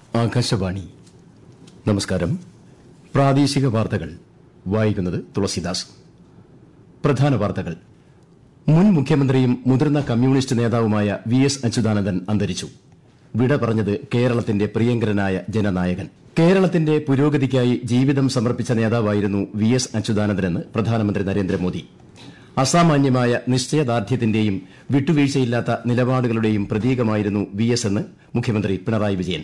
ആകാശവാണി നമസ്കാരം പ്രാദേശിക വാർത്തകൾ വായിക്കുന്നത് തുളസിദാസ് പ്രധാന വാർത്തകൾ മുൻ മുഖ്യമന്ത്രിയും മുതിർന്ന കമ്മ്യൂണിസ്റ്റ് നേതാവുമായ വി എസ് അച്യുതാനന്ദൻ അന്തരിച്ചു വിട പറഞ്ഞത് കേരളത്തിന്റെ പ്രിയങ്കരനായ ജനനായകൻ കേരളത്തിന്റെ പുരോഗതിക്കായി ജീവിതം സമർപ്പിച്ച നേതാവായിരുന്നു വി എസ് അച്യുതാനന്ദനെന്ന് പ്രധാനമന്ത്രി നരേന്ദ്രമോദി അസാമാന്യമായ നിശ്ചയദാർഢ്യത്തിന്റെയും വിട്ടുവീഴ്ചയില്ലാത്ത നിലപാടുകളുടെയും പ്രതീകമായിരുന്നു വി എസ് എന്ന് മുഖ്യമന്ത്രി പിണറായി വിജയൻ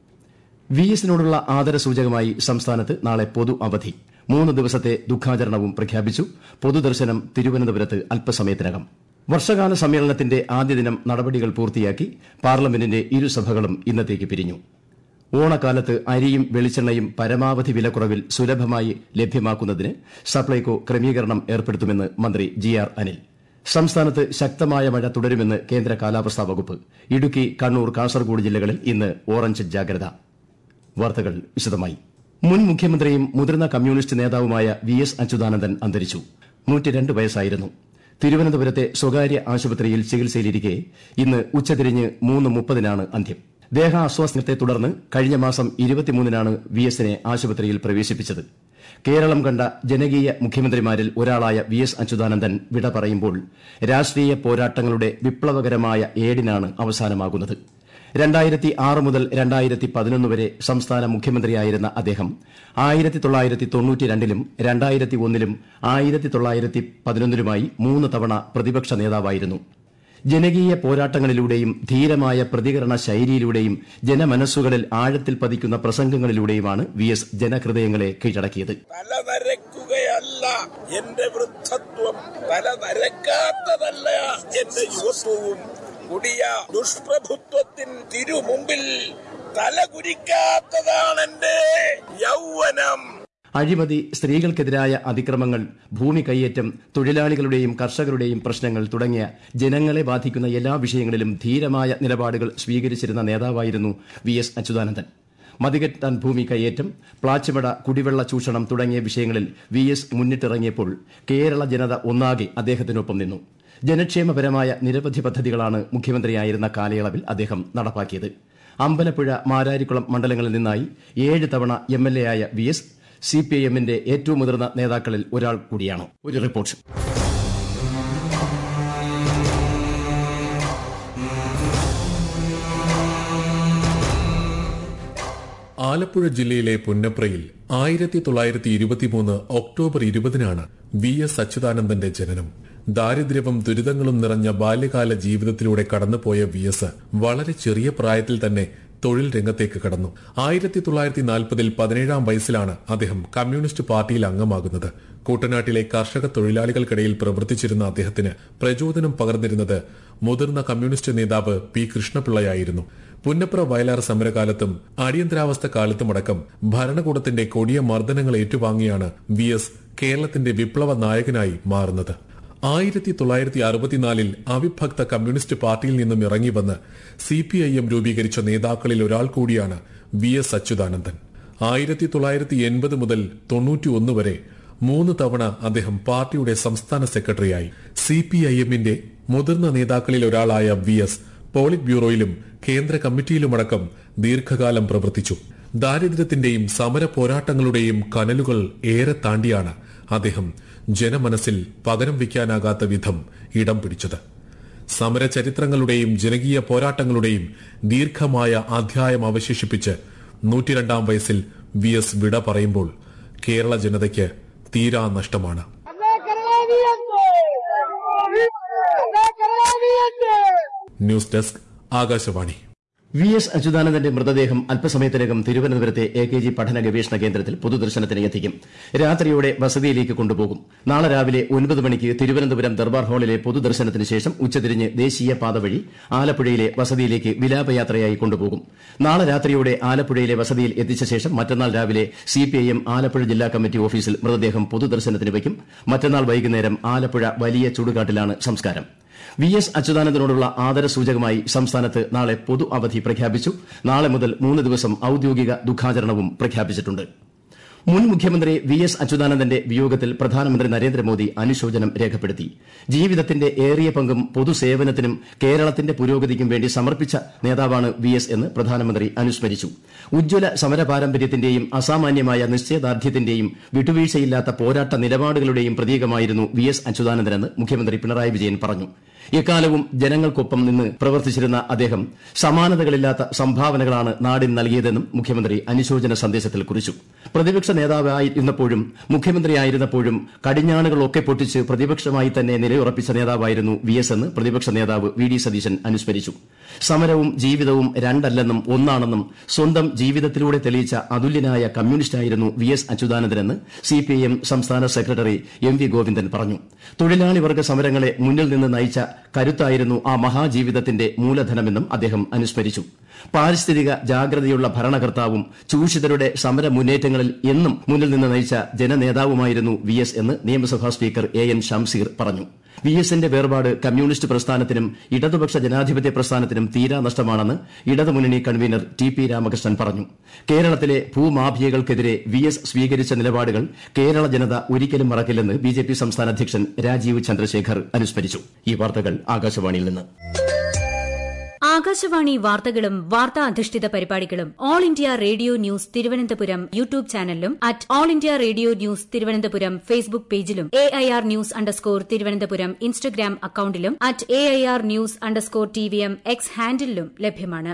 വി എസിനോടുള്ള ആദരസൂചകമായി സംസ്ഥാനത്ത് നാളെ പൊതു അവധി മൂന്ന് ദിവസത്തെ ദുഃഖാചരണവും പ്രഖ്യാപിച്ചു പൊതുദർശനം തിരുവനന്തപുരത്ത് അല്പസമയത്തിനകം വർഷകാല സമ്മേളനത്തിന്റെ ആദ്യ ദിനം നടപടികൾ പൂർത്തിയാക്കി പാർലമെന്റിന്റെ ഇരുസഭകളും ഇന്നത്തേക്ക് പിരിഞ്ഞു ഓണക്കാലത്ത് അരിയും വെളിച്ചെണ്ണയും പരമാവധി വിലക്കുറവിൽ സുലഭമായി ലഭ്യമാക്കുന്നതിന് സപ്ലൈകോ ക്രമീകരണം ഏർപ്പെടുത്തുമെന്ന് മന്ത്രി ജി ആർ അനിൽ സംസ്ഥാനത്ത് ശക്തമായ മഴ തുടരുമെന്ന് കേന്ദ്ര കാലാവസ്ഥാ വകുപ്പ് ഇടുക്കി കണ്ണൂർ കാസർഗോഡ് ജില്ലകളിൽ ഇന്ന് ഓറഞ്ച് ജാഗ്രത വാർത്തകൾ വിശദമായി മുൻ മുഖ്യമന്ത്രിയും മുതിർന്ന കമ്മ്യൂണിസ്റ്റ് നേതാവുമായ വി എസ് അച്യുതാനന്ദൻ അന്തരിച്ചു നൂറ്റിരണ്ട് വയസ്സായിരുന്നു തിരുവനന്തപുരത്തെ സ്വകാര്യ ആശുപത്രിയിൽ ചികിത്സയിലിരിക്കെ ഇന്ന് ഉച്ചതിരിഞ്ഞ് മൂന്ന് മുപ്പതിനാണ് അന്ത്യം ദേഹാസ്വാസ്ഥ്യത്തെ തുടർന്ന് കഴിഞ്ഞ മാസം ഇരുപത്തിമൂന്നിനാണ് വി എസിനെ ആശുപത്രിയിൽ പ്രവേശിപ്പിച്ചത് കേരളം കണ്ട ജനകീയ മുഖ്യമന്ത്രിമാരിൽ ഒരാളായ വി എസ് അച്യുതാനന്ദൻ വിട പറയുമ്പോൾ രാഷ്ട്രീയ പോരാട്ടങ്ങളുടെ വിപ്ലവകരമായ ഏടിനാണ് അവസാനമാകുന്നത് രണ്ടായിരത്തി ആറ് മുതൽ രണ്ടായിരത്തി പതിനൊന്ന് വരെ സംസ്ഥാന മുഖ്യമന്ത്രിയായിരുന്ന അദ്ദേഹം ആയിരത്തി തൊള്ളായിരത്തി തൊണ്ണൂറ്റിരണ്ടിലും രണ്ടായിരത്തി ഒന്നിലും ആയിരത്തി തൊള്ളായിരത്തി പതിനൊന്നിലുമായി മൂന്ന് തവണ പ്രതിപക്ഷ നേതാവായിരുന്നു ജനകീയ പോരാട്ടങ്ങളിലൂടെയും ധീരമായ പ്രതികരണ ശൈലിയിലൂടെയും ജനമനസ്സുകളിൽ ആഴത്തിൽ പതിക്കുന്ന പ്രസംഗങ്ങളിലൂടെയുമാണ് വി എസ് ജനഹൃദയങ്ങളെ കീഴടക്കിയത് തല നരക്കുകയല്ല എന്റെ വൃദ്ധത്വം തല നരക്കാത്തതല്ല എന്റെ യുവത്വവും കൊടിയ ദുഷ്പ്രഭുത്വത്തിൻ തിരുമുമ്പിൽ തല കുരിക്കാത്തതാണ് എന്റെ യൗവനം അഴിമതി സ്ത്രീകൾക്കെതിരായ അതിക്രമങ്ങൾ ഭൂമി കൈയേറ്റം തൊഴിലാളികളുടെയും കർഷകരുടെയും പ്രശ്നങ്ങൾ തുടങ്ങിയ ജനങ്ങളെ ബാധിക്കുന്ന എല്ലാ വിഷയങ്ങളിലും ധീരമായ നിലപാടുകൾ സ്വീകരിച്ചിരുന്ന നേതാവായിരുന്നു വി എസ് അച്യുതാനന്ദൻ മതികെട്ടാൻ ഭൂമി കൈയേറ്റം പ്ലാച്ചിമട കുടിവെള്ള ചൂഷണം തുടങ്ങിയ വിഷയങ്ങളിൽ വി എസ് മുന്നിട്ടിറങ്ങിയപ്പോൾ കേരള ജനത ഒന്നാകെ അദ്ദേഹത്തിനൊപ്പം നിന്നു ജനക്ഷേമപരമായ നിരവധി പദ്ധതികളാണ് മുഖ്യമന്ത്രിയായിരുന്ന കാലയളവിൽ അദ്ദേഹം നടപ്പാക്കിയത് അമ്പലപ്പുഴ മാരാരിക്കുളം മണ്ഡലങ്ങളിൽ നിന്നായി ഏഴ് തവണ എം എൽ എ ആയ V S C P I എമ്മിന്റെ ഏറ്റവും മുതിർന്ന നേതാക്കളിൽ ഒരാൾ കൂടിയാണ് ഒരു റിപ്പോർട്ട് ആലപ്പുഴ ജില്ലയിലെ പുന്നപ്രയിൽ ആയിരത്തി തൊള്ളായിരത്തി ഇരുപത്തിമൂന്ന് ഒക്ടോബർ ഇരുപതിനാണ് വി എസ് അച്യുതാനന്ദന്റെ ജനനം ദാരിദ്ര്യവും ദുരിതങ്ങളും നിറഞ്ഞ ബാല്യകാല ജീവിതത്തിലൂടെ കടന്നുപോയ വി എസ് വളരെ ചെറിയ പ്രായത്തിൽ തന്നെ തൊഴിൽ രംഗത്തേക്ക് കടന്നു ആയിരത്തി തൊള്ളായിരത്തി നാൽപ്പതിൽ പതിനേഴാം വയസ്സിലാണ് അദ്ദേഹം കമ്മ്യൂണിസ്റ്റ് പാർട്ടിയിൽ അംഗമാകുന്നത് കൂട്ടനാട്ടിലെ കർഷക തൊഴിലാളികൾക്കിടയിൽ പ്രവർത്തിച്ചിരുന്ന അദ്ദേഹത്തിന് പ്രചോദനം പകർന്നിരുന്നത് മുതിർന്ന കമ്മ്യൂണിസ്റ്റ് നേതാവ് പി കൃഷ്ണപിള്ളയായിരുന്നു പുന്നപ്ര വയലാർ സമരകാലത്തും അടിയന്തരാവസ്ഥ കാലത്തുമടക്കം ഭരണകൂടത്തിന്റെ കൊടിയ മർദ്ദനങ്ങൾ ഏറ്റുവാങ്ങിയാണ് വി എസ് കേരളത്തിന്റെ വിപ്ലവ നായകനായി മാറുന്നത് ആയിരത്തി തൊള്ളായിരത്തി അറുപത്തിനാലിൽ അവിഭക്ത കമ്മ്യൂണിസ്റ്റ് പാർട്ടിയിൽ നിന്നും ഇറങ്ങി വന്ന് സി പി ഐ എം രൂപീകരിച്ച നേതാക്കളിൽ ഒരാൾ കൂടിയാണ് വി എസ് അച്യുതാനന്ദൻ ആയിരത്തി തൊള്ളായിരത്തി എൺപത് മുതൽ തൊണ്ണൂറ്റി ഒന്ന് വരെ മൂന്ന് തവണ അദ്ദേഹം പാർട്ടിയുടെ സംസ്ഥാന സെക്രട്ടറിയായി സി പി ഐ എമ്മിന്റെ മുതിർന്ന നേതാക്കളിൽ ഒരാളായ വി എസ് പോളിറ്റ് ബ്യൂറോയിലും കേന്ദ്ര കമ്മിറ്റിയിലുമടക്കം ദീർഘകാലം പ്രവർത്തിച്ചു ദാരിദ്ര്യത്തിന്റെയും സമര പോരാട്ടങ്ങളുടെയും കനലുകൾ ഏറെ താണ്ടിയാണ് അദ്ദേഹം ജനമനസ്സിൽ പകരം വയ്ക്കാനാകാത്ത വിധം ഇടം പിടിച്ചത് സമര ചരിത്രങ്ങളുടെയും ജനകീയ പോരാട്ടങ്ങളുടെയും ദീർഘമായ അധ്യായം അവശേഷിപ്പിച്ച് നൂറ്റിരണ്ടാം വയസ്സിൽ വി എസ് വിട പറയുമ്പോൾ കേരള ജനതയ്ക്ക് തീരാ നഷ്ടമാണ് ¡Anda, Carabiniente! ¡Anda, Carabiniente! News desk Akashvani V S അച്യുതാനന്ദന്റെ മൃതദേഹം അല്പസമയത്തിനകം തിരുവനന്തപുരത്തെ എ കെ ജി പഠന ഗവേഷണ കേന്ദ്രത്തിൽ പൊതുദർശനത്തിന് എത്തിക്കും രാത്രിയോടെ വസതിയിലേക്ക് കൊണ്ടുപോകും നാളെ രാവിലെ ഒൻപത് മണിക്ക് തിരുവനന്തപുരം ദർബാർ ഹാളിലെ പൊതുദർശനത്തിന് ശേഷം ഉച്ചതിരിഞ്ഞ് ദേശീയ പാത വഴി ആലപ്പുഴയിലെ വസതിയിലേക്ക് വിലാപയാത്രയായി കൊണ്ടുപോകും നാളെ രാത്രിയോടെ ആലപ്പുഴയിലെ വസതിയിൽ എത്തിച്ച ശേഷം മറ്റന്നാൾ രാവിലെ സിപിഐഎം ആലപ്പുഴ ജില്ലാ കമ്മിറ്റി ഓഫീസിൽ മൃതദേഹം പൊതുദർശനത്തിന് വയ്ക്കും മറ്റന്നാൾ വൈകുന്നേരം ആലപ്പുഴ വലിയ ചുടുകാട്ടിലാണ് സംസ്കാരം വി എസ് അച്യുതാനന്ദനോടുള്ള ആദരസൂചകമായി സംസ്ഥാനത്ത് നാളെ പൊതു അവധി പ്രഖ്യാപിച്ചു നാളെ മുതൽ മൂന്ന് ദിവസം ഔദ്യോഗിക ദുഃഖാചരണവും പ്രഖ്യാപിച്ചിട്ടുണ്ട് മുൻ മുഖ്യമന്ത്രി വി എസ് അച്യുതാനന്ദന്റെ വിയോഗത്തിൽ പ്രധാനമന്ത്രി നരേന്ദ്രമോദി അനുശോചനം രേഖപ്പെടുത്തി ജീവിതത്തിന്റെ ഏറിയ പങ്കും പൊതുസേവനത്തിനും കേരളത്തിന്റെ പുരോഗതിക്കും വേണ്ടി സമർപ്പിച്ച നേതാവാണ് വി എസ് എന്ന് പ്രധാനമന്ത്രി അനുസ്മരിച്ചു ഉജ്ജ്വല സമര പാരമ്പര്യത്തിന്റെയും അസാമാന്യമായ നിശ്ചയദാർഢ്യത്തിന്റെയും വിട്ടുവീഴ്ചയില്ലാത്ത പോരാട്ട നിലപാടുകളുടെയും പ്രതീകമായിരുന്നു വി എസ് അച്യുതാനന്ദനെന്ന് മുഖ്യമന്ത്രി പിണറായി വിജയൻ പറഞ്ഞു എക്കാലവും ജനങ്ങൾക്കൊപ്പം നിന്ന് പ്രവർത്തിച്ചിരുന്ന അദ്ദേഹം സമാനതകളില്ലാത്ത സംഭാവനകളാണ് നാടിന് നൽകിയതെന്നും മുഖ്യമന്ത്രി അനുശോചന സന്ദേശത്തിൽ കുറിച്ചു പ്രതിപക്ഷ നേതാവായിരുന്നപ്പോഴും മുഖ്യമന്ത്രിയായിരുന്നപ്പോഴും കടിഞ്ഞാണുകളൊക്കെ പൊട്ടിച്ച് പ്രതിപക്ഷമായി തന്നെ നിലയുറപ്പിച്ച നേതാവായിരുന്നു വി എസ് എന്ന് പ്രതിപക്ഷ നേതാവ് വി ഡി സതീശൻ അനുസ്മരിച്ചു സമരവും ജീവിതവും രണ്ടല്ലെന്നും ഒന്നാണെന്നും സ്വന്തം ജീവിതത്തിലൂടെ തെളിയിച്ച അതുല്യനായ കമ്മ്യൂണിസ്റ്റായിരുന്നു വി എസ് അച്യുതാനന്ദനെന്ന് സിപിഐഎം സംസ്ഥാന സെക്രട്ടറി എം വി ഗോവിന്ദൻ പറഞ്ഞു തൊഴിലാളി വർഗ സമരങ്ങളെ മുന്നിൽ നിന്ന് നയിച്ച കരുത്തായിരുന്നു ആ മഹാജീവിതത്തിന്റെ മൂലധനമെന്നും അദ്ദേഹം അനുസ്മരിച്ചു പാരിസ്ഥിതിക ജാഗ്രതയുള്ള ഭരണകർത്താവും ചൂഷിതരുടെ സമര മുന്നേറ്റങ്ങളിൽ എന്നും മുന്നിൽ നിന്ന് നയിച്ച ജനനേതാവുമായിരുന്നു വി എസ് എന്ന് നിയമസഭാ സ്പീക്കർ എ എൻ ഷംസീർ പറഞ്ഞു വി എസിന്റെ വേർപാട് കമ്മ്യൂണിസ്റ്റ് പ്രസ്ഥാനത്തിനും ഇടതുപക്ഷ ജനാധിപത്യ പ്രസ്ഥാനത്തിനും തീരാ നഷ്ടമാണെന്ന് ഇടതുമുന്നണി കൺവീനർ ടി പി രാമകൃഷ്ണൻ പറഞ്ഞു കേരളത്തിലെ ഭൂമാഫിയകൾക്കെതിരെ വി എസ് സ്വീകരിച്ച നിലപാടുകൾ കേരള ജനത ഒരിക്കലും മറക്കില്ലെന്ന് ബി ജെ പി സംസ്ഥാന അധ്യക്ഷൻ രാജീവ് ചന്ദ്രശേഖർ അനുസ്മരിച്ചു ഈ വാർത്തകൾ ആകാശവാണിയിൽ നിന്ന് ആകാശവാണി വാർത്തകളും വാർത്താ അധിഷ്ഠിത പരിപാടികളും all India radio news Thiruvananthapuram YouTube ചാനലിലും at all India radio news Thiruvananthapuram Facebook പേജിലും A I R news underscore Thiruvananthapuram Instagram അക്കൌണ്ടിലും at A I R news underscore T V M X ഹാൻഡിലും ലഭ്യമാണ്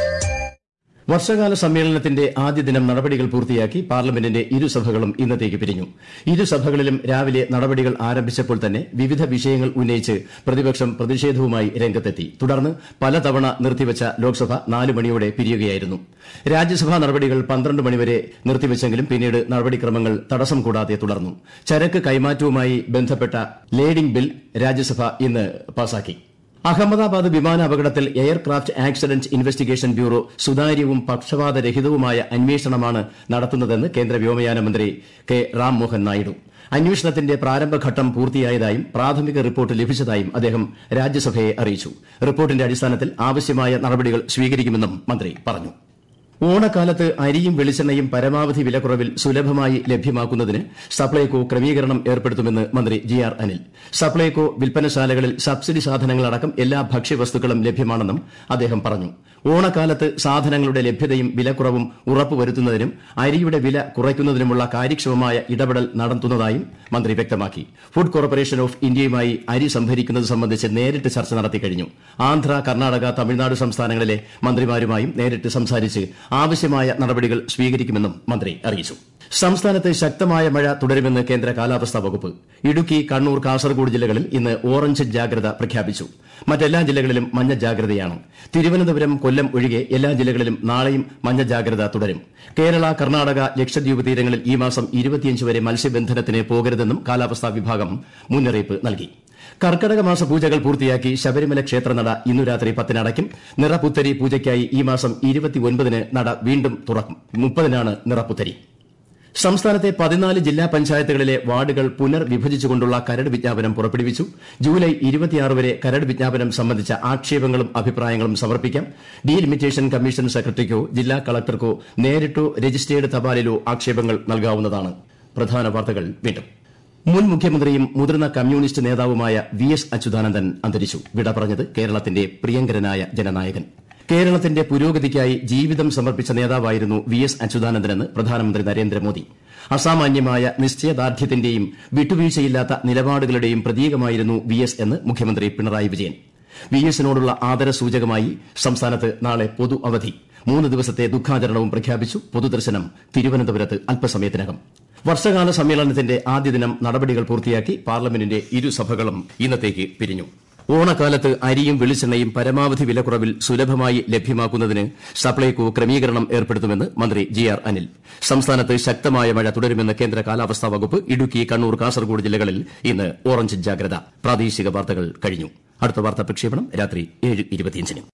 വർഷകാല സമ്മേളനത്തിന്റെ ആദ്യ ദിനം നടപടികൾ പൂർത്തിയാക്കി പാർലമെന്റിന്റെ ഇരുസഭകളും ഇന്നത്തേക്ക് പിരിഞ്ഞു ഇരുസഭകളിലും രാവിലെ നടപടികൾ ആരംഭിച്ചപ്പോൾ തന്നെ വിവിധ വിഷയങ്ങൾ ഉന്നയിച്ച് പ്രതിപക്ഷം പ്രതിഷേധവുമായി രംഗത്തെത്തി തുടർന്ന് പലതവണ നിർത്തിവച്ച ലോക്സഭ നാല് മണിയോടെ പിരിയുകയായിരുന്നു രാജ്യസഭാ നടപടികൾ പന്ത്രണ്ട് മണിവരെ നിർത്തിവച്ചെങ്കിലും പിന്നീട് നടപടിക്രമങ്ങൾ തടസ്സം കൂടാതെ തുടർന്നു ചരക്ക് കൈമാറ്റവുമായി ബന്ധപ്പെട്ട ലേഡിംഗ് ബിൽ രാജ്യസഭ ഇന്ന് പാസാക്കി അഹമ്മദാബാദ് വിമാന അപകടത്തിൽ എയർക്രാഫ്റ്റ് ആക്സിഡന്റ് ഇൻവെസ്റ്റിഗേഷൻ ബ്യൂറോ സുതാര്യവും പക്ഷപാതരഹിതവുമായ അന്വേഷണമാണ് നടത്തുന്നതെന്ന് കേന്ദ്ര വ്യോമയാന മന്ത്രി കെ റാം മോഹൻ നായിഡു അന്വേഷണത്തിന്റെ പ്രാരംഭഘട്ടം പൂർത്തിയായതായും പ്രാഥമിക റിപ്പോർട്ട് ലഭിച്ചതായും അദ്ദേഹം രാജ്യസഭയെ അറിയിച്ചു റിപ്പോർട്ടിന്റെ അടിസ്ഥാനത്തിൽ ആവശ്യമായ നടപടികൾ സ്വീകരിക്കുമെന്നും മന്ത്രി പറഞ്ഞു ഓണക്കാലത്ത് അരിയും വെളിച്ചെണ്ണയും പരമാവധി വിലക്കുറവിൽ സുലഭമായി ലഭ്യമാക്കുന്നതിന് സപ്ലൈകോ ക്രമീകരണം ഏർപ്പെടുത്തുമെന്ന് മന്ത്രി ജി ആർ അനിൽ സപ്ലൈകോ വിൽപ്പനശാലകളിൽ സബ്സിഡി സാധനങ്ങളടക്കം എല്ലാ ഭക്ഷ്യവസ്തുക്കളും ലഭ്യമാണെന്നും അദ്ദേഹം പറഞ്ഞു ഓണക്കാലത്ത് സാധനങ്ങളുടെ ലഭ്യതയും വിലക്കുറവും ഉറപ്പുവരുത്തുന്നതിനും അരിയുടെ വില കുറയ്ക്കുന്നതിനുമുള്ള കാര്യക്ഷമമായ ഇടപെടൽ നടത്തുന്നതായും മന്ത്രി വ്യക്തമാക്കി ഫുഡ് കോർപ്പറേഷൻ ഓഫ് ഇന്ത്യയുമായി അരി സംഭരിക്കുന്നത് സംബന്ധിച്ച് നേരിട്ട് ചർച്ച നടത്തിക്കഴിഞ്ഞു ആന്ധ്ര കർണാടക തമിഴ്നാട് സംസ്ഥാനങ്ങളിലെ മന്ത്രിമാരുമായും നേരിട്ട് സംസാരിച്ച് ആവശ്യമായ നടപടികൾ സ്വീകരിക്കുമെന്നും മന്ത്രി അറിയിച്ചു സംസ്ഥാനത്ത് ശക്തമായ മഴ തുടരുമെന്ന് കേന്ദ്ര കാലാവസ്ഥാ വകുപ്പ് ഇടുക്കി കണ്ണൂർ കാസർഗോഡ് ജില്ലകളിൽ ഇന്ന് ഓറഞ്ച് ജാഗ്രത പ്രഖ്യാപിച്ചു മറ്റെല്ലാ ജില്ലകളിലും മഞ്ഞ ജാഗ്രതയാണ് തിരുവനന്തപുരം കൊല്ലം ഒഴികെ എല്ലാ ജില്ലകളിലും നാളെയും മഞ്ഞ ജാഗ്രത തുടരും കേരള കർണാടക ലക്ഷദ്വീപ് തീരങ്ങളിൽ ഈ മാസം ഇരുപത്തിയഞ്ച് വരെ മത്സ്യബന്ധനത്തിന് പോകരുതെന്നും കാലാവസ്ഥാ വിഭാഗം മുന്നറിയിപ്പ് നൽകി കർക്കടക മാസ പൂജകൾ പൂർത്തിയാക്കി ശബരിമല ക്ഷേത്രനട ഇന്നു രാത്രി പത്തിന് അടയ്ക്കും നിറപുത്തരി പൂജയ്ക്കായി ഈ മാസം ഇരുപത്തിയൊൻപതിന് നട വീണ്ടും തുറക്കും മുപ്പതിനാണ് നിറപുത്തരി സംസ്ഥാനത്തെ പതിനാല് ജില്ലാ പഞ്ചായത്തുകളിലെ വാർഡുകൾ പുനർവിഭജിച്ചുകൊണ്ടുള്ള കരട് വിജ്ഞാപനം പുറപ്പെടുവിച്ചു ജൂലൈ ഇരുപത്തിയാറ് വരെ കരട് വിജ്ഞാപനം സംബന്ധിച്ച ആക്ഷേപങ്ങളും അഭിപ്രായങ്ങളും സമർപ്പിക്കാം ഡീലിമിറ്റേഷൻ കമ്മീഷൻ സെക്രട്ടറിക്കോ ജില്ലാ കളക്ടർക്കോ നേരിട്ടോ രജിസ്റ്റേർഡ് തപാലിലോ ആക്ഷേപങ്ങൾ നൽകാവുന്നതാണ് പ്രധാന വാർത്തകൾ വീണ്ടും മുൻ മുഖ്യമന്ത്രിയും മുതിർന്ന കമ്മ്യൂണിസ്റ്റ് നേതാവുമായ വി എസ് അച്യുതാനന്ദൻ അന്തരിച്ചു വിട പറഞ്ഞത് കേരളത്തിന്റെ പ്രിയങ്കരനായ ജനനായകൻ കേരളത്തിന്റെ പുരോഗതിക്കായി ജീവിതം സമർപ്പിച്ച നേതാവായിരുന്നു വി എസ് അച്യുതാനന്ദനെന്ന് പ്രധാനമന്ത്രി നരേന്ദ്രമോദി അസാമാന്യമായ നിശ്ചയദാർഢ്യത്തിന്റെയും വിട്ടുവീഴ്ചയില്ലാത്ത നിലപാടുകളുടെയും പ്രതീകമായിരുന്നു വി എസ് എന്ന് മുഖ്യമന്ത്രി പിണറായി വിജയൻ വി എസിനോടുള്ള ആദരസൂചകമായി സംസ്ഥാനത്ത് നാളെ പൊതു അവധി മൂന്ന് ദിവസത്തെ ദുഃഖാചരണവും പ്രഖ്യാപിച്ചു പൊതുദർശനം തിരുവനന്തപുരത്ത് അല്പസമയത്തിനകം വർഷകാല സമ്മേളനത്തിന്റെ ആദ്യ ദിനം നടപടികൾ പൂർത്തിയാക്കി പാർലമെന്റിന്റെ ഇരുസഭകളും ഇന്നത്തേക്ക് പിരിഞ്ഞു ഓണക്കാലത്ത് അരിയും വെളിച്ചെണ്ണയും പരമാവധി വിലക്കുറവിൽ സുലഭമായി ലഭ്യമാക്കുന്നതിന് സപ്ലൈകോ ക്രമീകരണം ഏർപ്പെടുത്തുമെന്ന് മന്ത്രി ജി ആർ അനിൽ സംസ്ഥാനത്ത് ശക്തമായ മഴ തുടരുമെന്ന് കേന്ദ്ര കാലാവസ്ഥാ വകുപ്പ് ഇടുക്കി കണ്ണൂർ കാസർഗോഡ് ജില്ലകളിൽ ഇന്ന് ഓറഞ്ച് ജാഗ്രത പ്രാദേശിക വാർത്തകൾ കഴിഞ്ഞു അടുത്ത വാർത്താ പ്രക്ഷേപണം രാത്രി ഏഴ് ഇരുപത്തിയഞ്ചിന്